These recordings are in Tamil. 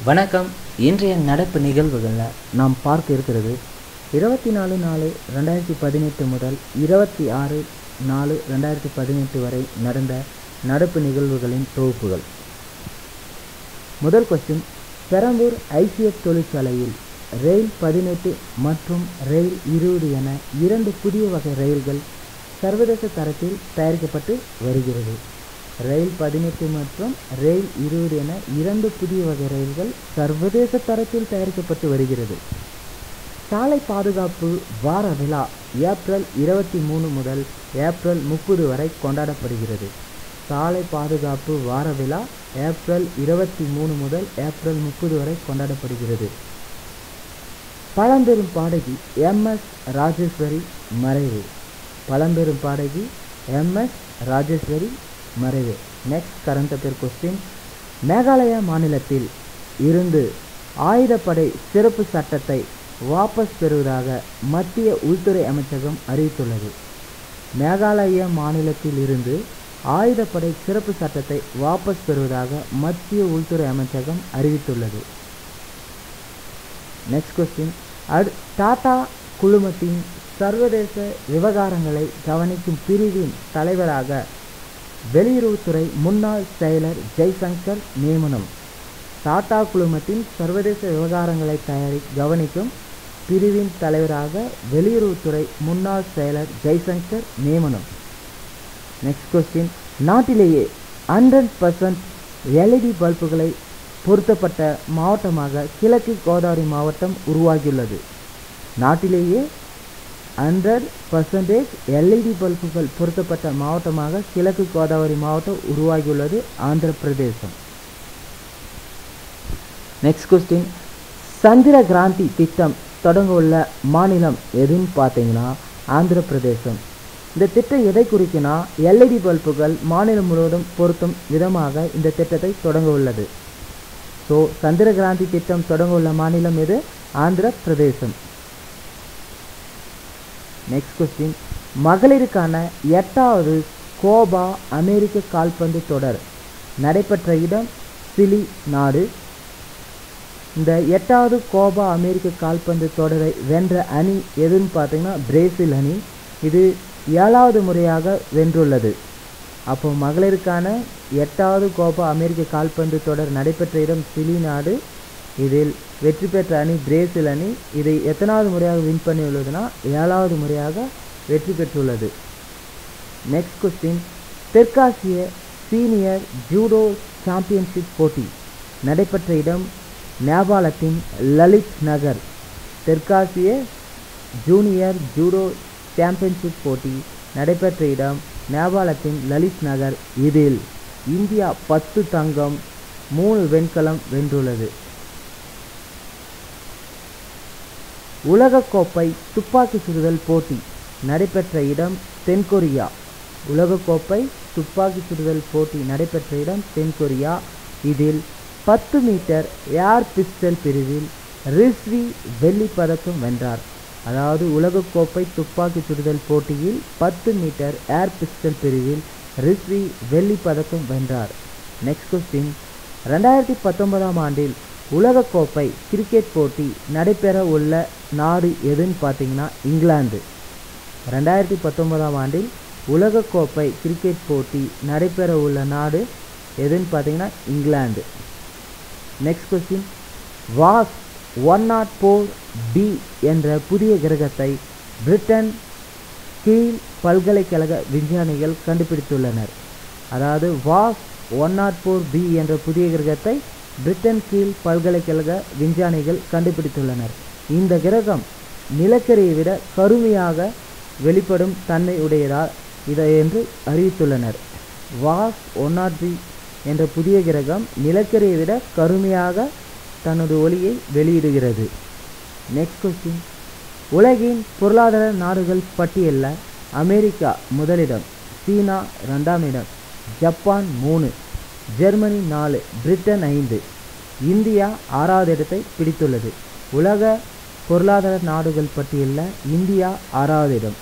வணக்கம் இன்றைய நடப்பு நிகழ்வுகளில் நாம் பார்க்க இருக்கிறது இருபத்தி நாலு நாலு ரெண்டாயிரத்தி பதினெட்டு முதல் இருபத்தி ஆறு நாலு ரெண்டாயிரத்தி பதினெட்டு வரை நடந்த நடப்பு நிகழ்வுகளின் தொகுப்புகள் முதல் கொஸ்டின் பெரம்பூர் ஐசிஎஃப் தொழிற்சாலையில் ரயில் பதினெட்டு மற்றும் ரயில் இருபது என இரண்டு புதிய வகை ரயில்கள் சர்வதேச தரத்தில் தயாரிக்கப்பட்டு வருகிறது ரயில் பதினெட்டு மற்றும் ரயில் இருபது என இரண்டு புதிய வகை ரயில்கள் சர்வதேச தரத்தில் தயாரிக்கப்பட்டு வருகிறது சாலை பாதுகாப்பு வார விழா ஏப்ரல் இருபத்தி மூணு முதல் ஏப்ரல் முப்பது வரை கொண்டாடப்படுகிறது சாலை பாதுகாப்பு வார விழா ஏப்ரல் இருபத்தி மூணு முதல் ஏப்ரல் முப்பது வரை கொண்டாடப்படுகிறது பழம்பெரும் பாடகி எம்எஸ் ராஜேஸ்வரி மறைவு பழம்பெரும் பாடகி எம்எஸ் ராஜேஸ்வரி மறைவு next current affair question Meghalaya மாநிலத்தில் இருந்து ஆயுதப்படை சிறப்பு சட்டத்தை வாபஸ் பெறுவதாக மத்திய உள்துறை அமைச்சகம் அறிவித்துள்ளது மேகாலய மாநிலத்தில் இருந்து ஆயுதப்படை சிறப்பு சட்டத்தை வாபஸ் பெறுவதாக மத்திய உள்துறை அமைச்சகம் அறிவித்துள்ளது நெக்ஸ்ட் கொஸ்டின் அடு டாடா குழுமத்தின் சர்வதேச விவகாரங்களை கவனிக்கும் பிரிவின் தலைவராக வெளியுறவுத்துறை முன்னாள் செயலர் ஜெய்சங்கர் நியமனம் டாடா குழுமத்தின் சர்வதேச விவகாரங்களை தயாரி கவனிக்கும் பிரிவின் தலைவராக வெளியுறவுத்துறை முன்னாள் செயலர் ஜெய்சங்கர் நியமனம் நெக்ஸ்ட் கொஸ்டின் நாட்டிலேயே ஹண்ட்ரட் பர்சன்ட் எல்இடி பல்புகளை பொருத்தப்பட்ட மாவட்டமாக கிழக்கு கோதாவரி மாவட்டம் உருவாகியுள்ளது நாட்டிலேயே ஹண்ட்ரட் பர்சன்டேஜ் எல்இடி பல்புகள் பொருத்தப்பட்ட மாவட்டமாக கிழக்கு கோதாவரி மாவட்டம் உருவாகியுள்ளது ஆந்திர பிரதேசம் நெக்ஸ்ட் கொஸ்டின் சந்திர கிராந்தி திட்டம் தொடங்க உள்ள மாநிலம் எதுன்னு பார்த்தீங்கன்னா ஆந்திர பிரதேசம் இந்த திட்டம் எதை குறிக்குன்னா எல்இடி பல்புகள் மாநிலம் முழுவதும் பொருத்தும் விதமாக இந்த திட்டத்தை தொடங்க உள்ளது ஸோ சந்திர கிராந்தி திட்டம் தொடங்க உள்ள மாநிலம் எது ஆந்திர பிரதேசம் நெக்ஸ்ட் கொஸ்டின் மகளிருக்கான எட்டாவது கோபா அமெரிக்க கால்பந்து தொடர் நடைபெற்ற இடம் சிலி நாடு இந்த எட்டாவது கோபா அமெரிக்க கால்பந்து தொடரை வென்ற அணி எதுன்னு பார்த்தீங்கன்னா பிரேசில் அணி இது ஏழாவது முறையாக வென்றுள்ளது அப்போ மகளிருக்கான எட்டாவது கோபா அமெரிக்க கால்பந்து தொடர் நடைபெற்ற இடம் சிலி நாடு இதில் வெற்றி பெற்ற அணி பிரேசில் அணி இதை எத்தனாவது முறையாக வின் பண்ணியுள்ளதுன்னா ஏழாவது முறையாக வெற்றி பெற்றுள்ளது நெக்ஸ்ட் கொஸ்டின் தெற்காசிய சீனியர் ஜூடோ சாம்பியன்ஷிப் போட்டி நடைபெற்ற இடம் நேபாளத்தின் லலித் நகர் தெற்காசிய ஜூனியர் ஜூடோ சாம்பியன்ஷிப் போட்டி நடைபெற்ற இடம் நேபாளத்தின் லலித் நகர் இதில் இந்தியா பத்து தங்கம் மூணு வெண்கலம் வென்றுள்ளது உலகக்கோப்பை துப்பாக்கி சுடுதல் போட்டி நடைபெற்ற இடம் தென்கொரியா உலகக்கோப்பை துப்பாக்கி சுடுதல் போட்டி நடைபெற்ற இடம் தென்கொரியா இதில் பத்து மீட்டர் ஏர் பிஸ்டல் பிரிவில் ரிஸ்வி வெள்ளிப் பதக்கம் வென்றார் அதாவது உலகக்கோப்பை துப்பாக்கி சுடுதல் போட்டியில் பத்து மீட்டர் ஏர் பிஸ்டல் பிரிவில் ரிஸ்வி வெள்ளிப் பதக்கம் வென்றார் நெக்ஸ்ட் கொஸ்டின் ரெண்டாயிரத்தி பத்தொன்பதாம் ஆண்டில் உலகக்கோப்பை கிரிக்கெட் போட்டி நடைபெற உள்ள நாடு எதுன்னு பார்த்தீங்கன்னா இங்கிலாந்து ரெண்டாயிரத்தி பத்தொன்பதாம் ஆண்டில் உலகக்கோப்பை கிரிக்கெட் போட்டி நடைபெற உள்ள நாடு எதுன்னு பார்த்தீங்கன்னா இங்கிலாந்து நெக்ஸ்ட் கொஸ்டின் வாஸ் ஒன் நாட் ஃபோர் பி என்ற புதிய கிரகத்தை பிரிட்டன் கீழ் பல்கலைக்கழக விஞ்ஞானிகள் கண்டுபிடித்துள்ளனர் அதாவது வாஸ் ஒன் நாட் ஃபோர் பி என்ற புதிய கிரகத்தை பிரிட்டன் கீழ் பல்கலைக்கழக விஞ்ஞானிகள் கண்டுபிடித்துள்ளனர் இந்த கிரகம் நிலக்கரியை விட கருமையாக வெளிப்படும் தன்மை உடையதா இதை என்று அறிவித்துள்ளனர் வாஸ் ஒன் நாட் பி என்ற புதிய கிரகம் நிலக்கரியை விட கருமையாக தனது ஒளியை வெளியிடுகிறது நெக்ஸ்ட் கொஸ்டின் உலகின் பொருளாதார நாடுகள் பட்டியலில் அமெரிக்கா முதலிடம் சீனா ரெண்டாம் இடம் ஜப்பான் மூணு ஜெர்மனி நாலு பிரிட்டன் ஐந்து இந்தியா ஆறாவது இடத்தை பிடித்துள்ளது உலக பொருளாதார நாடுகள் பட்டியலில் இந்தியா ஆறாவது இடம்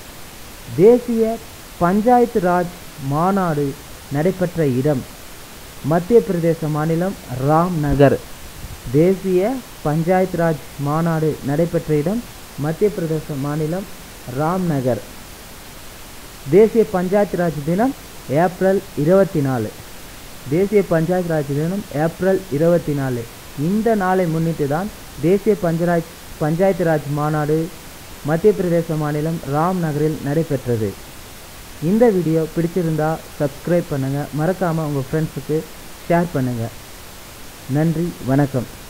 தேசிய பஞ்சாயத்து ராஜ் மாநாடு நடைபெற்ற இடம் மத்திய பிரதேச மாநிலம் ராம் நகர் தேசிய பஞ்சாயத்து ராஜ் மாநாடு நடைபெற்ற இடம் மத்திய பிரதேச மாநிலம் ராம் நகர் தேசிய பஞ்சாயத்து ராஜ் தினம் ஏப்ரல் இருபத்தி நாலு தேசிய பஞ்சாயத்து ராஜ் தினம் ஏப்ரல் இருபத்தி நாலு இந்த நாளை முன்னிட்டு தான் தேசிய பஞ்சராஜ் பஞ்சாயத்து ராஜ் மாநாடு மத்திய பிரதேச மாநிலம் ராம் நகரில் நடைபெற்றது இந்த வீடியோ பிடிச்சிருந்தா சப்ஸ்கிரைப் பண்ணுங்கள் மறக்காமல் உங்கள் ஃப்ரெண்ட்ஸுக்கு ஷேர் பண்ணுங்கள் நன்றி வணக்கம்